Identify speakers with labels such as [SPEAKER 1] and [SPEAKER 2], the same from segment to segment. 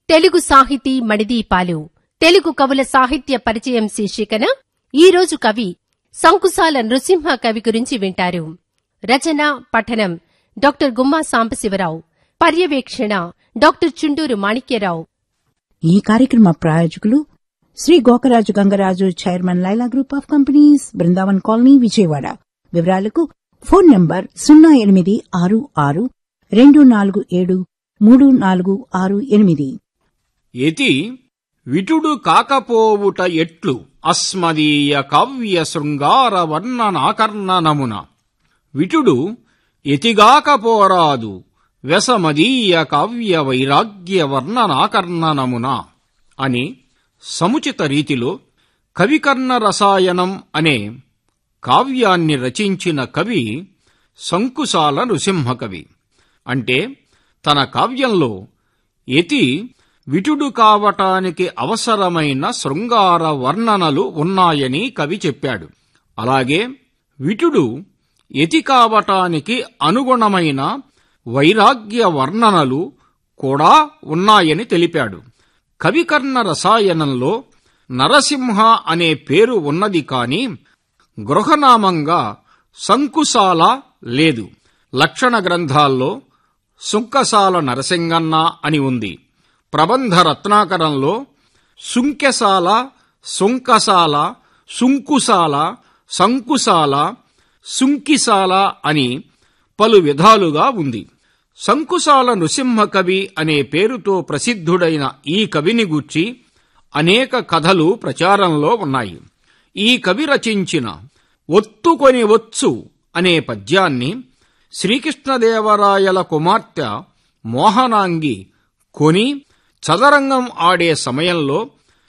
[SPEAKER 1] తెలుగు సాహితీ మణిదీపాలు తెలుగు కవుల సాహిత్య పరిచయం శీర్షికన ఈరోజు కవి సంకుశాల నృసింహ కవి గురించి వింటారు రచన పఠనం డాక్టర్ గుమ్మా సాంబశివరావు పర్యవేక్షణ డాక్టర్ చుండూరు మాణిక్యరావు
[SPEAKER 2] ఈ కార్యక్రమ ప్రాయోజకులు Sri Gokaraju Gangaraju chairman Laila group of companies Brindavan colony Vijayawada వివరాలకు ఫోన్ నంబర్ సున్నా ఎనిమిది ఆరు ఆరు రెండు నాలుగు ఏడు మూడు నాలుగు ఆరు ఎనిమిది
[SPEAKER 3] ఎతి విటుడు కాకపోవుట ఎట్లు అస్మదీయ కావ్య శృంగార వర్ణనాకర్ణనమున విటుడు ఎతిగాకపోరాదు వెసమదీయ కావ్య వైరాగ్య వర్ణనాకర్ణనమున అని సముచిత రీతిలో కవికర్ణ రసాయనం అనే కావ్యాన్ని రచించిన కవి సంకుశాల నృసింహకవి అంటే తన కావ్యంలో యతి విటుడు కావటానికి అవసరమైన శృంగార వర్ణనలు ఉన్నాయని కవి చెప్పాడు అలాగే విటుడు యతి కావటానికి అనుగుణమైన వైరాగ్య వర్ణనలు కూడా ఉన్నాయని తెలిపాడు కవికర్ణ రసాయనంలో నరసింహ అనే పేరు ఉన్నది కాని గృహనామంగా సంకుశాల లేదు లక్షణ గ్రంథాల్లో సుంకసాల నరసింగన్న అని ఉంది ప్రబంధ రత్నాకరంలో సుంకెసాల సుంకసాల సుంకుశాల సంకుశాల సుంకిశాల అని పలు విధాలుగా ఉంది సంకుశాల నృసింహ కవి అనే పేరుతో ప్రసిద్ధుడైన ఈ కవిని గూర్చి అనేక కథలు ప్రచారంలో ఉన్నాయి ఈ కవి రచించిన ఒత్తుకొని వచ్చు అనే పద్యాన్ని శ్రీకృష్ణదేవరాయల కుమార్తె మోహనాంగి కొని చదరంగం ఆడే సమయంలో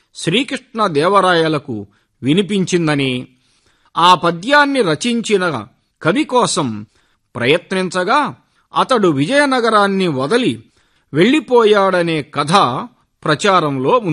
[SPEAKER 3] శ్రీకృష్ణదేవరాయలకు వినిపించిందని ఆ పద్యాన్ని రచించిన కవి కోసం ప్రయత్నించగా అతడు విజయనగరాన్ని వదలి వెళ్లిపోయాడనే కథ ప్రచారంలో ఉంది